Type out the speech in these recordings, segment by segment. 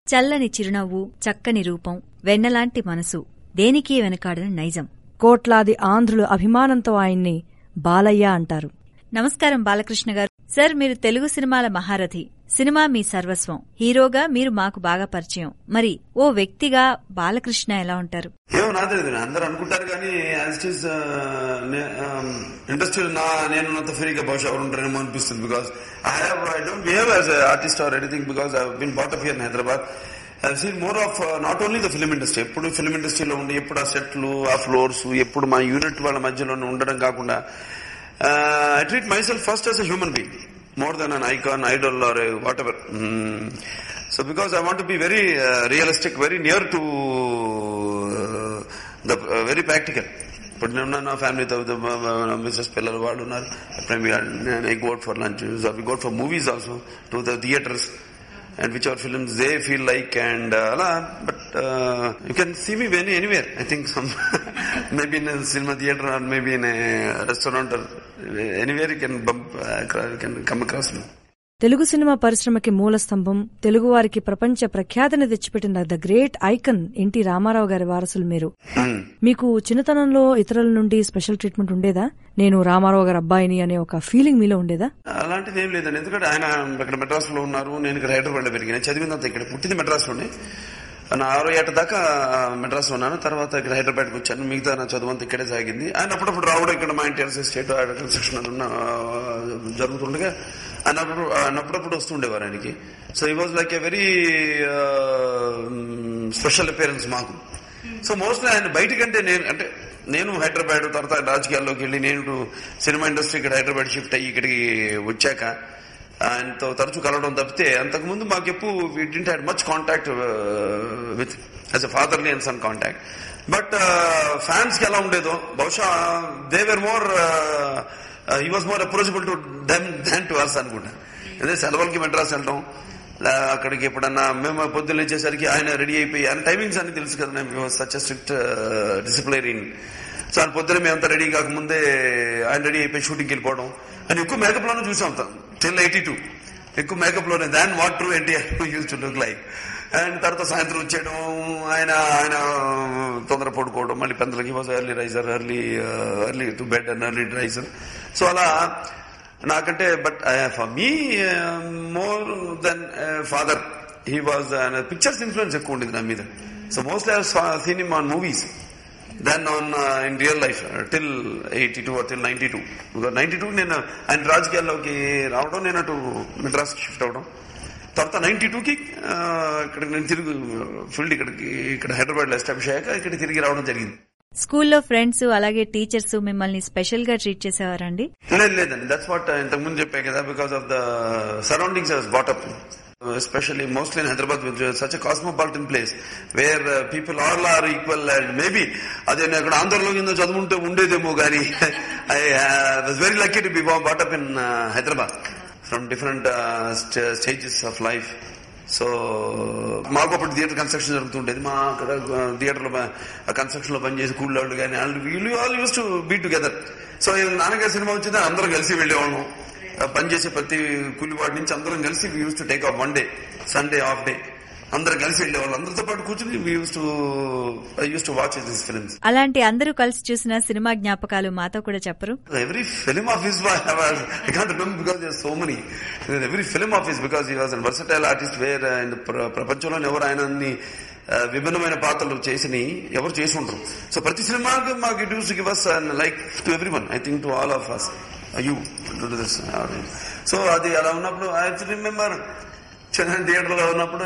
చల్లని చిరునవ్వు చక్కని రూపం వెన్నలాంటి మనసు దేనికీ వెనకాడని నైజం కోట్లాది ఆంధ్రులు అభిమానంతో ఆయన్ని బాలయ్య అంటారు నమస్కారం బాలకృష్ణ గారు సార్ మీరు తెలుగు సినిమాల మహారథి సినిమా మీ సర్వస్వం హీరోగా మీరు మాకు బాగా పరిచయం మరి ఓ వ్యక్తిగా బాలకృష్ణ ఎలా ఉంటారు ఏమో నా తెలియదు అందరూ అనుకుంటారు కానీ యాజ్ ఇట్ ఈస్ ఇండస్ట్రీ నా నేను అంత ఫ్రీగా బహుశా ఎవరు ఉంటారేమో అనిపిస్తుంది because I have I don't behave as artist or anything because I been brought up here in Hyderabad I seen more of not only the film industry ఎప్పుడు ఫిల్మ్ ఇండస్ట్రీలో ఉండి ఎప్పుడు ఆ సెట్లు ఆ ఫ్లోర్స్ ఎప్పుడు మా యూనిట్ వాళ్ళ మధ్యలో ఉండడం కాకుండా I treat myself first as a human being more than an icon, idol or a whatever. Mm. So because I want to be very uh, realistic, very near to uh, the uh, very practical. ఇప్పుడు నేను నా ఫ్యామిలీతో missus పిల్లలు వాళ్ళు ఉన్నారు I got for lunch we got for movies also to the theatres and which our films they feel like and అలా but you can see me when anywhere I think some maybe in cinema theatre or maybe in restaurant or anywhere you can bump you can come across me Telugu cinema పరిశ్రమకి మూల స్తంభం తెలుగువారికి ప్రపంచ ప్రఖ్యాతిని తెచ్చిపెట్టిన the great icon NT Rama Rao గారి వారసులు మీరు మీకు చిన్నతనంలో ఇతరుల నుండి స్పెషల్ ట్రీట్మెంట్ ఉండేదా నేను రామారావు గారి అబ్బాయిని అనే ఒక ఫీలింగ్ మీలో ఉండేదా అలాంటిది ఏం లేదండి ఎందుకంటే ఆయన ఇక్కడ మెడ్రాస్ లో ఉన్నారు నేను ఇక్కడ హైదరాబాద్ లో పెరిగిన చదివినంత ఇక్కడ పుట్టింది మెడ్రాస్ లోనే నా ఆరో ఏట దాకా మెడ్రాస్ లో ఉన్నాను తర్వాత ఇక్కడ హైదరాబాద్కి వచ్చాను మిగతా నా చదువు అంతా ఇక్కడే సాగింది ఆయన అప్పుడప్పుడు రావడం ఇక్కడ మా ఇంటి ఎస్టేట్ కన్స్ట్రక్షన్ ఉన్న జరుగుతుండగా ఆయన అప్పుడు ఆయన అప్పుడప్పుడు వస్తుండేవారు ఆయనకి so he was like a very special appearance మాకు సో మోస్ట్లీ ఆయన బయటకంటే నేను అంటే నేను హైదరాబాద్ తర్వాత రాజకీయాల్లోకి వెళ్ళి నేను సినిమా ఇండస్ట్రీ ఇక్కడ హైదరాబాద్ షిఫ్ట్ అయ్యి ఇక్కడికి వచ్చాక ఆయనతో తరచూ కలవడం తప్పితే అంతకుముందు మాకు ఎప్పుడు we didn't had much contact with as a fatherly and son contact but fans కి ఎలా ఉండేదో బహుశా they were more he was more approachable to them than to ours అనుకుంటా అదే సెలవులకి మెడ్రాస్ వెళ్ళడం అక్కడికి ఎప్పుడన్నా మేము పొద్దున్న లేచేసరికి ఆయన రెడీ అయిపోయి ఆయన టైమింగ్స్ అన్ని తెలుసు కదా మేము సచ్ స్ట్రిక్ట్ డిసిప్లైన్ సో ఆయన పొద్దున మేమంతా రెడీ కాకముందే ఆయన రెడీ అయిపోయి షూటింగ్కి వెళ్ళిపోవడం అని ఎక్కువ మేకప్ లోనే చూసాం టిల్ ఎయిటీ టూ ఎక్కువ మేకప్ లోనే than what true NTR use to look like and తర్వాత సాయంత్రం వచ్చేయడం ఆయన ఆయన తొందర పడుకోవడం మళ్ళీ పెందలకి was early riser early early to bed and early riser so అలా నాకంటే but for me more than father he was pictures influence ఎక్కువ ఉండేది నా మీద so mostly seen him on movies then on in real life till eighty two till ninety two ninety two నేను ఆయన రాజకీయాల్లోకి రావడం నేను అటు మెడ్రాస్ షిఫ్ట్ అవడం తర్వాత నైన్టీ టూకి ఇక్కడ నేను తిరిగి ఫీల్డ్ ఇక్కడికి ఇక్కడ హైదరాబాద్ లో ఎస్టాబ్లిష్ అయ్యాక ఇక్కడ తిరిగి రావడం జరిగింది స్కూల్లో ఫ్రెండ్స్ అలాగే టీచర్స్ మిమ్మల్ని స్పెషల్ గా ట్రీట్ చేసేవారండి లేదు లేదండి దట్స్ వాట్ ఇంతకు ముందు చెప్పా కదా because of the surroundings brought up especially mostly in Hyderabad, which is such a cosmopolitan place, where uh, people all are equal and maybe అదే నేను అక్కడ ఆంధ్రలో కింద చదువుంటే ఉండేదేమో కానీ I was very lucky to be brought up in Hyderabad from different stages of life so మాకు అప్పుడు థియేటర్ కన్స్ట్రక్షన్ జరుగుతుండేది మా అక్కడ థియేటర్ లో కన్స్ట్రక్షన్ లో పనిచేసి కూల్ వాళ్ళు కానీ వీళ్ళు all used to be together so నాన్నగారి సినిమా వచ్చింది అందరం కలిసి వెళ్ళేవాళ్ళం పనిచేసే ప్రతి కూలివాడి నుంచి అందరం కలిసి we used to take off one day Sunday off day అందరం కలిసి వెళ్ళేవాళ్ళు అందరితో పాటు కూర్చుని we used to I used to watch this films అలాంటి అందరూ కలిసి చూసిన సినిమా జ్ఞాపకాలు మాతో కూడా చెప్పరు every film of his I can't remember because there so many every film of his because he was an versatile artist where ప్రపంచంలో ఎవరు ఆయన విభిన్నమైన పాత్రలు చేసి ఎవరు చేసి ఉంటారు సో ప్రతి సినిమాకి మాకు it used give us like to every one I think to all of us you to this so అది అలా ఉన్నప్పుడు ఐ రిమెంబర్ చిన్న థియేటర్లో ఉన్నప్పుడు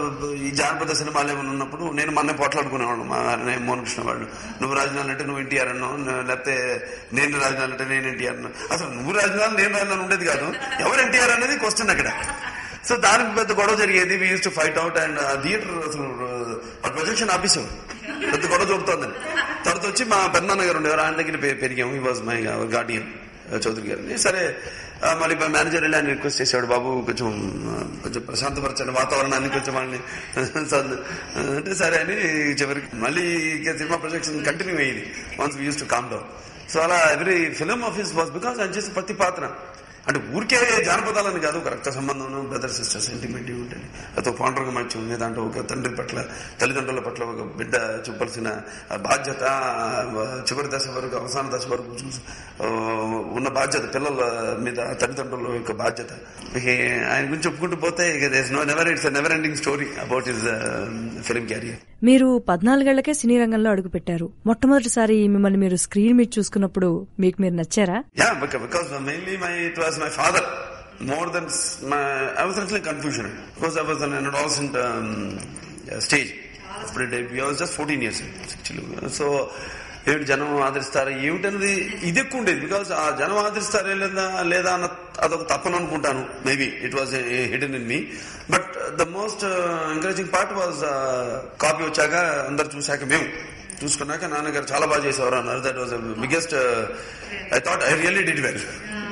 ఈ జానపద సినిమాలు ఏమైనా ఉన్నప్పుడు నేను మొన్న పోట్లాడుకునేవాడు మా మోహనకృష్ణ వాళ్ళు నువ్వు రాజధాని అంటే నువ్వు ఎన్టీఆర్ అన్నావు లేకపోతే నేను రాజధాని అంటే నేను ఎన్టీఆర్ అన్నా అసలు నువ్వు రాజధాని నేను రాజధాని ఉండేది కాదు ఎవరు ఎన్టీఆర్ అనేది క్వశ్చన్ అక్కడ సో దానికి పెద్ద గొడవ జరిగేది we used to fight out and theatre అసలు ప్రొజెక్షన్ ఆఫీసారు పెద్ద గొడవ చూడుతుందని తర్వాత వచ్చి మా పెద్దనాన్న గారు ఉండేవారు ఆయన దగ్గర పెరిగాము ఈ వాజ్ మై గార్డియన్ చౌదరి గారిని సరే మళ్ళీ మేనేజర్ వెళ్ళి ఆయన రిక్వెస్ట్ చేశాడు బాబు కొంచెం కొంచెం ప్రశాంతపరచండి వాతావరణాన్ని కొంచెం వాళ్ళని అంటే సరే అని చివరికి మళ్ళీ సినిమా ప్రొజెక్షన్ కంటిన్యూ అయ్యింది once used to calm down so అలా every film office was because ఆయన చేసే ప్రతి పాత్ర అంటే ఊరికే జానపదాలని కాదు ఒక రక్త సంబంధం బ్రదర్ సిస్టర్ సెంటిమెంట్ ఉంటుంది అతో పాండరంగ మంచి ఉంది దాంట్లో ఒక తండ్రి పట్ల తల్లిదండ్రుల పట్ల ఒక బిడ్డ చెప్పాల్సిన ఆ బాధ్యత ఆ చివరి దశ వరకు అవసాన దశ వరకు చూసి ఆ, ఉన్న బాధ్యత పిల్లల మీద తల్లిదండ్రుల యొక్క బాధ్యత ఇక ఆయన గురించి చెప్పుకుంటూ పోతే ఇక no never it's never ending story about his film career మీరు పద్నాలుగేళ్లకే సినీ రంగంలో అడుగుపెట్టారు మొట్టమొదటిసారి మిమ్మల్ని మీరు స్క్రీన్ మీద చూసుకున్నప్పుడు మీకు మీరు నచ్చారా Yeah, because, because mainly my it was my father more than s- my I was actually confusion because I was on an adolescent um, uh, stage after debut. I was just 14 years old, actually. So ఏమిటి జనం ఆదరిస్తారు ఏమిటన్నది ఇది ఎక్కువ ఉండేది because ఆ జనం ఆదరిస్తారా లేదా లేదా అన్న అదొక తప్పను అనుకుంటాను maybe it was hidden in me but the most encouraging part was copy వచ్చాక అందరు చూశాక మేము చూసుకున్నాక నాన్నగారు చాలా బాగా చేసేవారు అన్నారు that was biggest I thought I really did well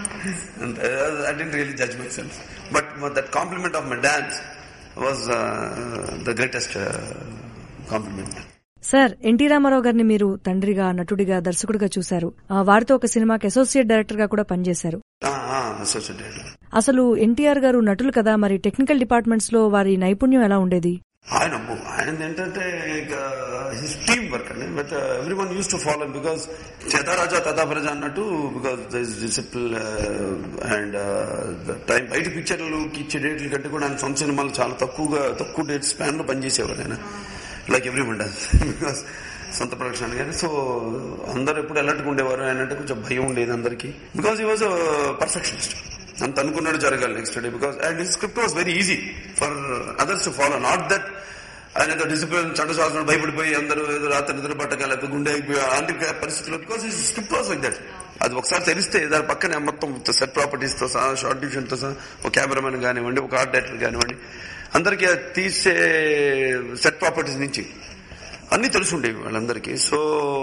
and uh, I didn't really judge myself. But, but that compliment of my dad was uh, the greatest uh, compliment. Sir NT Rama Rao గారిని మీరు తండ్రిగా నటుడిగా దర్శకుడిగా చూశారు ఆ, వారితో ఒక సినిమాకి అసోసియేట్ డైరెక్టర్ గా కూడా పనిచేశారు Ah, ah, associate editor. అసలు ఎన్టీఆర్ గారు నటులు కదా మరి టెక్నికల్ డిపార్ట్మెంట్స్ లో వారి నైపుణ్యం ఎలా ఉండేది ఆయన అబ్బో, ఆయనది ఏంటంటే ఇక హిస్ టీమ్ వర్క్ అండి but every one used to follow because చేతారాజా తదా ప్రజ అన్నట్టు బికాస్ డిసిప్లిన్ అండ్ టైం బయట పిక్చర్లు ఇచ్చే డేట్ల కంటే కూడా ఆయన సొంత సినిమాలు చాలా తక్కువగా తక్కువ డేట్ స్పాన్ లో పనిచేసేవారు ఆయన like every one does because సొంత ప్రొడక్షన్ కానీ సో అందరు ఎప్పుడు అలర్ట్గా ఉండేవారు ఆయన అంటే కొంచెం భయం ఉండేది అందరికి బికాస్ ఈ వాజ్ పర్ఫెక్షనిస్ట్ అంత అనుకున్నాడు జరగాలి next day because and his script was very easy for others to follow not that ఆయన ఏదో డిసిప్లిన్ చండశాసనం భయపడిపోయి అందరూ ఏదో రాత్రి నిద్ర పట్టక లేకపోతే గుండె అయిపోయి అలాంటి పరిస్థితుల్లో because his script was like that అది ఒకసారి తెలిస్తే దాని పక్కనే మొత్తం సెట్ ప్రాపర్టీస్ తో సహా షార్ట్ డివిజన్ తో సహా ఒక కెమెరామెన్ కానివ్వండి ఒక ఆర్ట్ డైరెక్టర్ కానివ్వండి అందరికీ అది తీసే సెట్ ప్రాపర్టీస్ నుంచి అన్ని తెలుసుండేవి వాళ్ళందరికీ సో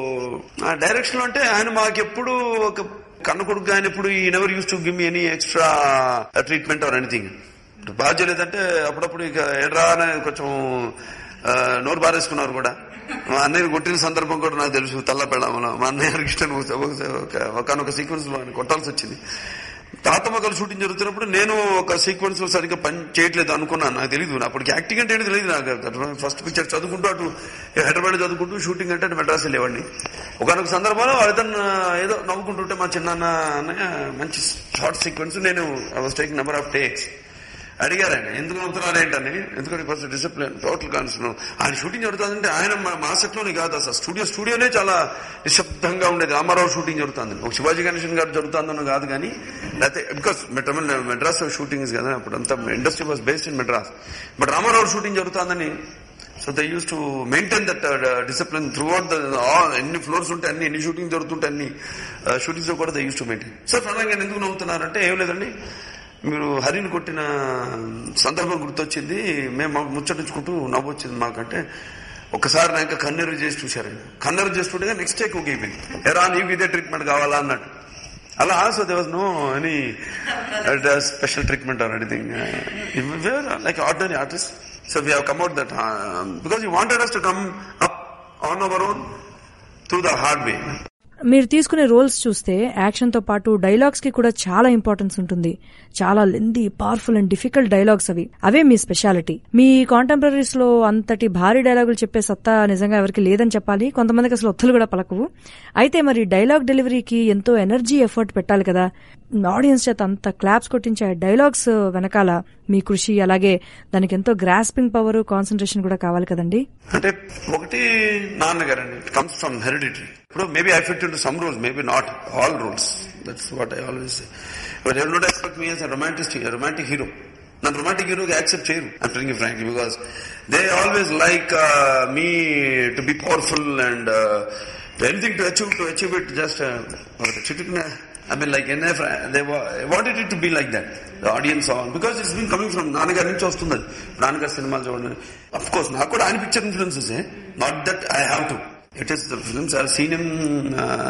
ఆ డైరెక్షన్ అంటే ఆయన మాకెప్పుడు ఒక కన్న కొడుకు ఆయన ఇప్పుడు ఈ never used to give me any extra treatment or anything బాగా చేయలేదంటే అప్పుడప్పుడు ఇక ఎడ్రా అని కొంచెం ఆ, నోరు బారేసుకున్నారు కూడా మా అన్నయ్య కొట్టిన సందర్భం కూడా నాకు తెలుసు తల్లపెళ్ళామలో మా అన్నయ్య హరికృష్ణ ఒకనొక సీక్వెన్స్ లో ఆయన కొట్టాల్సి వచ్చింది తాతమ్మకలు షూటింగ్ జరుగుతున్నప్పుడు నేను ఒక సీక్వెన్స్ లో సరిగ్గా పని చేయట్లేదు అనుకున్నాను నాకు తెలియదు అప్పటికి యాక్టింగ్ అంటే ఏంటి తెలియదు నాకు ఫస్ట్ పిక్చర్ చదువుకుంటూ అటు హైదరాబాద్ చదువుకుంటూ షూటింగ్ అంటే అటు మెడ్రాస్ వెళ్ళేవాడిని ఒకనొక సందర్భంలో అతను ఏదో నవ్వుకుంటుంటే మా చిన్నాన్న అన్నయ్య మంచి షార్ట్ సీక్వెన్స్ నేను I was taking number of takes అడిగారు ఆయన ఎందుకు నవ్వుతున్నారు ఏంటని ఎందుకంటే ఫస్ట్ డిసిప్లిన్ టోటల్ కాన్సన్ ఆయన షూటింగ్ జరుగుతుందంటే ఆయన మా- మా సెట్ లోనే కాదు అసలు స్టూడియో స్టూడియోనే చాలా నిశ్శబ్దంగా ఉండేది రామారావు షూటింగ్ జరుగుతుంది ఒక శివాజీ గణేశన్ గారు జరుగుతుందన్న కాదు కానీ లేకపోతే బికాస్ మెడ్రాస్ షూటింగ్ కదా అప్పుడు అంతా industry was based in Madras but Rama Rao shooting జరుగుతుందని so they used to maintain that discipline throughout the ఎన్ని ఫ్లోర్స్ ఉంటే అన్ని ఎన్ని షూటింగ్ జరుగుతుంటే అన్ని షూటింగ్స్ కూడా they used to maintain so final ఎందుకు నవ్వుతున్నారంటే ఏం లేదండి మీరు హరిని కొట్టిన సందర్భం గుర్తొచ్చింది మేము మాకు ముచ్చటించుకుంటూ నవ్వు వచ్చింది మాకంటే ఒకసారి నాకు కన్నెరు చేసి చూశారండి కన్నెరు చేస్తుంటే నెక్స్ట్ టేక్ ఓకే అయిపోయింది ఎరా నీకు ఇదే ట్రీట్మెంట్ కావాలా అన్నట్టు అలా so they was no any special treatment or anything like ordinary artist so we come out that because you wanted us to come up on our own through the hard way మీరు తీసుకునే roles చూస్తే action తో పాటు dialogues కి కూడా చాలా importance ఉంటుంది చాలా lengthy powerful and difficult dialogues అవి అవే మీ స్పెషాలిటీ మీ కాంటెంపరీస్ లో అంతటి భారీ డైలాగులు చెప్పే సత్తా నిజంగా ఎవరికి లేదని చెప్పాలి కొంతమందికి అసలు ఒత్తులు కూడా పలకవు అయితే మరి డైలాగ్ డెలివరీకి ఎంతో ఎనర్జీ ఎఫర్ట్ పెట్టాలి కదా ఆడియన్స్ చేత అంత క్లాప్స్ కొట్టించే డైలాగ్స్ వెనకాల మీ కృషి అలాగే దానికి ఎంతో గ్రాస్పింగ్ పవర్ కాన్సన్ట్రేషన్ కూడా కావాలి కదండి అంటే ఒకటి నాన్నగారండి ఇట్ కమ్స్ ఫ్రమ్ హెరిడిటరీ ఇప్పుడు maybe I fit to some rules maybe not all rules that's what I always but ever not expect me as romantic romantic hero నన్ను రొమాంటిక్ హీరోగా accept చేయరు I'm telling frankly because they always like me to be powerful and anything to achieve to achieve it just చిట్టుకున్న I mean, like, in their, they wa- wanted it to be like that. The audience saw, because it's been coming from నాన్నగారి నుంచి వస్తుంది అది. నాన్నగారి సినిమాలు చూడండి of course నాకు కూడా ఆయన picture influences not that I have to it is the films are seen in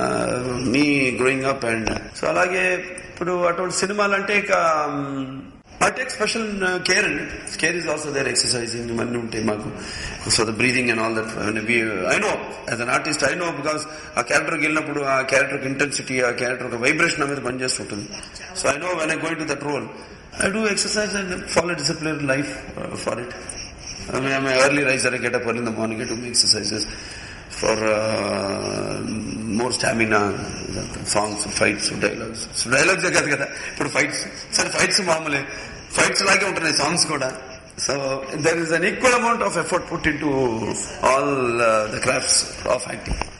me growing up and so అలాగే ఇప్పుడు అటువంటి సినిమాలు అంటే ఇక I take special uh, care in it. Care is also there, exercising, ఇవన్నీ ఉంటాయి మాకు so the breathing and all that I know as an artist I know because ఆ క్యారెక్టర్కి వెళ్ళినప్పుడు ఆ క్యారెక్టర్ ఇంటెన్సిటీ ఆ క్యారెక్టర్ ఒక వైబ్రేషన్ అనేది పనిచేస్తుంటుంది so I know when I going to that role I do exercise and follow discipline life for it I mean, I'm an early riser. I get up early in the morning. I do my exercises for uh, more stamina, songs, fights, dialogues. So dialogues కాదు కదా ఇప్పుడు fights సరే fights మామూలే fights లాగే ఉంటున్నాయి songs కూడా so there is an equal amount of effort put in to all the crafts of acting